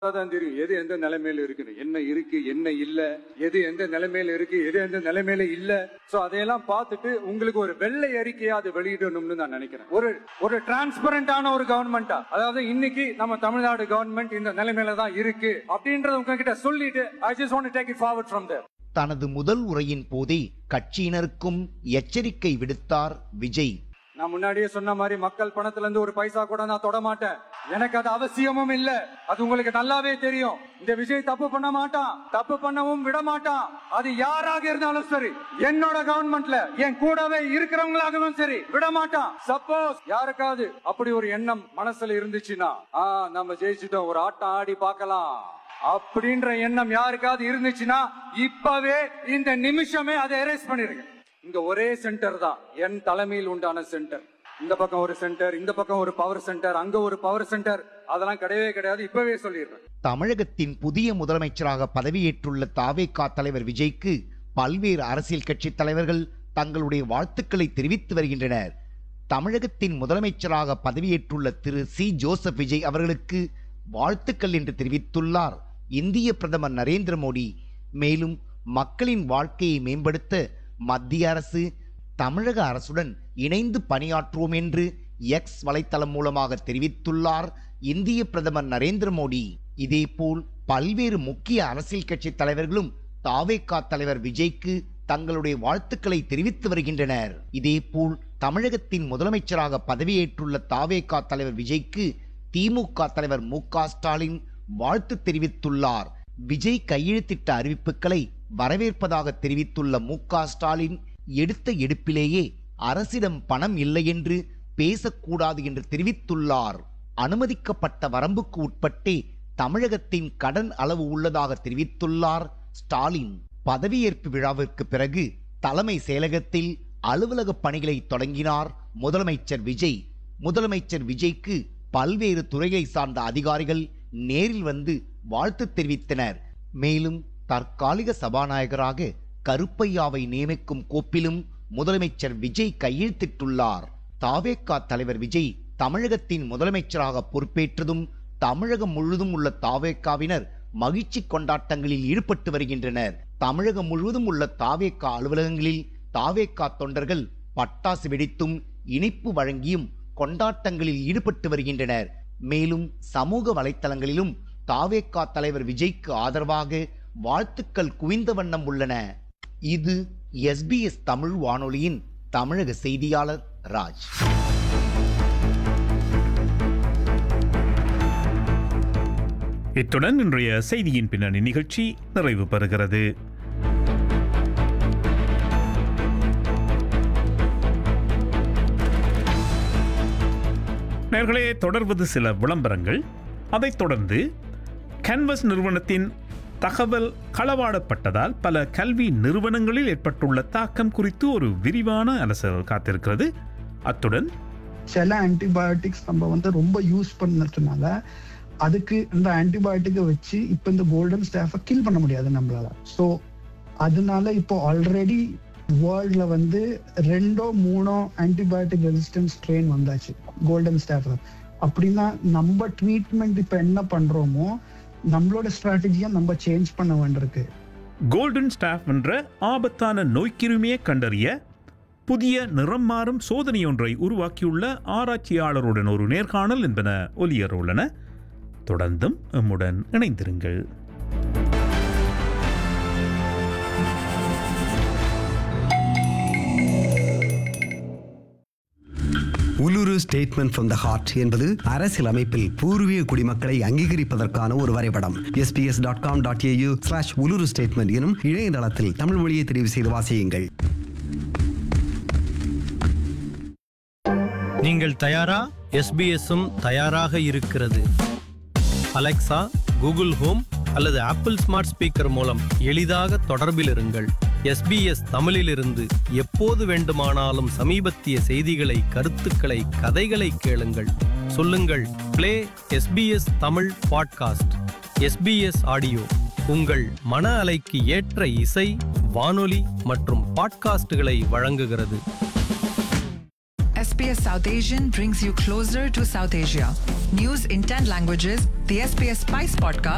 தான் தெரியும் எது எந்த நிலைமையில இருக்குது என்ன இருக்கு என்ன இல்ல எது எந்த நிலைமையில இருக்கு எது எந்த நிலைமையில இல்ல சோ அதையெல்லாம் பார்த்துட்டு உங்களுக்கு ஒரு வெள்ளை அறிக்கையா அது வெளியிடணும்னு நான் நினைக்கிறேன் ஒரு ஒரு டிரான்ஸ்பரண்டான ஒரு கவர்மெண்டா அதாவது இன்னைக்கு நம்ம தமிழ்நாடு கவர்மெண்ட் இந்த நிலைமையில தான் இருக்கு அப்படின்றத உங்ககிட்ட சொல்லிட்டு I just want take it forward from there தனது முதல் உரையின் போதே கட்சியினருக்கும் எச்சரிக்கை விடுத்தார் விஜய் நான் முன்னாடியே சொன்ன மாதிரி மக்கள் பணத்துல இருந்து ஒரு பைசா கூட நான் தொட மாட்டேன் எனக்கு அது அவசியமும் இல்ல அது உங்களுக்கு நல்லாவே தெரியும் இந்த விஜய் தப்பு பண்ண மாட்டான் தப்பு பண்ணவும் விட மாட்டான் அது யாராக இருந்தாலும் சரி என்னோட கவர்மெண்ட்ல என் கூடவே இருக்கிறவங்களாகவும் சரி விட மாட்டான் சப்போஸ் யாருக்காவது அப்படி ஒரு எண்ணம் மனசுல இருந்துச்சுன்னா ஆ நம்ம ஜெயிச்சிட்டோம் ஒரு ஆட்டம் ஆடி பார்க்கலாம் அப்படின்ற எண்ணம் யாருக்காவது இருந்துச்சுன்னா இப்பவே இந்த நிமிஷமே அதை எரேஸ் பண்ணிருங்க இங்க ஒரே சென்டர் தான் என் தலைமையில் உண்டான சென்டர் இந்த பக்கம் ஒரு சென்டர் இந்த பக்கம் ஒரு பவர் சென்டர் அங்க ஒரு பவர் சென்டர் அதெல்லாம் கிடையவே கிடையாது இப்பவே சொல்லிடுறேன் தமிழகத்தின் புதிய முதலமைச்சராக பதவியேற்றுள்ள தாவேகா தலைவர் விஜய்க்கு பல்வேறு அரசியல் கட்சி தலைவர்கள் தங்களுடைய வாழ்த்துக்களை தெரிவித்து வருகின்றனர் தமிழகத்தின் முதலமைச்சராக பதவியேற்றுள்ள திரு சி ஜோசப் விஜய் அவர்களுக்கு வாழ்த்துக்கள் என்று தெரிவித்துள்ளார் இந்திய பிரதமர் நரேந்திர மோடி மேலும் மக்களின் வாழ்க்கையை மேம்படுத்த மத்திய அரசு தமிழக அரசுடன் இணைந்து பணியாற்றுவோம் என்று எக்ஸ் வலைத்தளம் மூலமாக தெரிவித்துள்ளார் இந்திய பிரதமர் நரேந்திர மோடி இதேபோல் பல்வேறு முக்கிய அரசியல் கட்சி தலைவர்களும் தாவேகா தலைவர் விஜய்க்கு தங்களுடைய வாழ்த்துக்களை தெரிவித்து வருகின்றனர் இதேபோல் தமிழகத்தின் முதலமைச்சராக பதவியேற்றுள்ள தாவேகா தலைவர் விஜய்க்கு திமுக தலைவர் மு க ஸ்டாலின் வாழ்த்து தெரிவித்துள்ளார் விஜய் கையெழுத்திட்ட அறிவிப்புகளை வரவேற்பதாக தெரிவித்துள்ள மு க ஸ்டாலின் எடுத்த எடுப்பிலேயே அரசிடம் பணம் இல்லை என்று பேசக்கூடாது என்று தெரிவித்துள்ளார் அனுமதிக்கப்பட்ட வரம்புக்கு உட்பட்டே தமிழகத்தின் கடன் அளவு உள்ளதாக தெரிவித்துள்ளார் ஸ்டாலின் பதவியேற்பு விழாவிற்கு பிறகு தலைமை செயலகத்தில் அலுவலக பணிகளை தொடங்கினார் முதலமைச்சர் விஜய் முதலமைச்சர் விஜய்க்கு பல்வேறு துறையை சார்ந்த அதிகாரிகள் நேரில் வந்து வாழ்த்து தெரிவித்தனர் மேலும் தற்காலிக சபாநாயகராக கருப்பையாவை நியமிக்கும் கோப்பிலும் முதலமைச்சர் விஜய் கையெழுத்திட்டுள்ளார் தாவேகா தலைவர் விஜய் தமிழகத்தின் முதலமைச்சராக பொறுப்பேற்றதும் தமிழகம் முழுவதும் உள்ள தாவேக்காவினர் மகிழ்ச்சி கொண்டாட்டங்களில் ஈடுபட்டு வருகின்றனர் தமிழகம் முழுவதும் உள்ள தாவேக்கா அலுவலகங்களில் தாவேக்கா தொண்டர்கள் பட்டாசு வெடித்தும் இனிப்பு வழங்கியும் கொண்டாட்டங்களில் ஈடுபட்டு வருகின்றனர் மேலும் சமூக வலைத்தளங்களிலும் தாவேக்கா தலைவர் விஜய்க்கு ஆதரவாக வாழ்த்துக்கள் குவிந்த வண்ணம் உள்ளன இது எஸ்பிஎஸ் தமிழ் வானொலியின் தமிழக செய்தியாளர் ராஜ் இத்துடன் இன்றைய செய்தியின் பின்னணி நிகழ்ச்சி நிறைவு பெறுகிறது நேர்களே தொடர்வது சில விளம்பரங்கள் அதைத் தொடர்ந்து கேன்வஸ் நிறுவனத்தின் தகவல் களவாடப்பட்டதால் பல கல்வி நிறுவனங்களில் ஏற்பட்டுள்ள தாக்கம் குறித்து ஒரு விரிவான அலசல் காத்திருக்கிறது அத்துடன் சில ஆன்டிபயோட்டிக்ஸ் நம்ம வந்து ரொம்ப யூஸ் பண்ணதுனால அதுக்கு இந்த ஆன்டிபயோட்டிக்கை வச்சு இப்போ இந்த கோல்டன் ஸ்டாஃபை கில் பண்ண முடியாது நம்மளால ஸோ அதனால இப்போ ஆல்ரெடி வேர்ல்ட்ல வந்து ரெண்டோ மூணோ ஆன்டிபயோட்டிக் ரெசிஸ்டன்ஸ் ட்ரெயின் வந்தாச்சு கோல்டன் ஸ்டாஃப் அப்படின்னா நம்ம ட்ரீட்மெண்ட் இப்போ என்ன பண்றோமோ நம்மளோட ஸ்ட்ராட்டஜியை நம்ம சேஞ்ச் பண்ண வேண்டியிருக்கு கோல்டன் ஸ்டாஃப் என்ற ஆபத்தான நோய்க்கிருமியை கண்டறிய புதிய நிறம் மாறும் சோதனை ஒன்றை உருவாக்கியுள்ள ஆராய்ச்சியாளருடன் ஒரு நேர்காணல் என்பன ஒலியர் உள்ளன தொடர்ந்தும் எம்முடன் இணைந்திருங்கள் Uluru statement from the heart என்பது அரசியல் அமைப்பில் பூர்வீக குடிமக்களை அங்கீகரிப்பதற்கான ஒரு வரைபடம் SBS dot com dot AU slash Uluru statement எனும் இணையதளத்தில் தமிழ் மொழியை தெரிவு செய்து வாசியுங்கள் நீங்கள் தயாரா எஸ்பிஎஸ்ஸும் தயாராக இருக்கிறது அலெக்சா கூகுள் ஹோம் அல்லது ஆப்பிள் ஸ்மார்ட் ஸ்பீக்கர் மூலம் எளிதாக தொடர்பில் இருங்கள் எஸ்பிஎஸ் தமிழிலிருந்து எப்போது வேண்டுமானாலும் சமீபத்திய செய்திகளை கருத்துக்களை கதைகளை கேளுங்கள் சொல்லுங்கள் play SBS Tamil podcast SBS audio உங்கள் மன அலைக்கு ஏற்ற இசை வானொலி மற்றும் பாட்காஸ்டுகளை வழங்குகிறது SBS South Asian brings you closer to South Asia. News in 10 languages, the SBS Spice podcast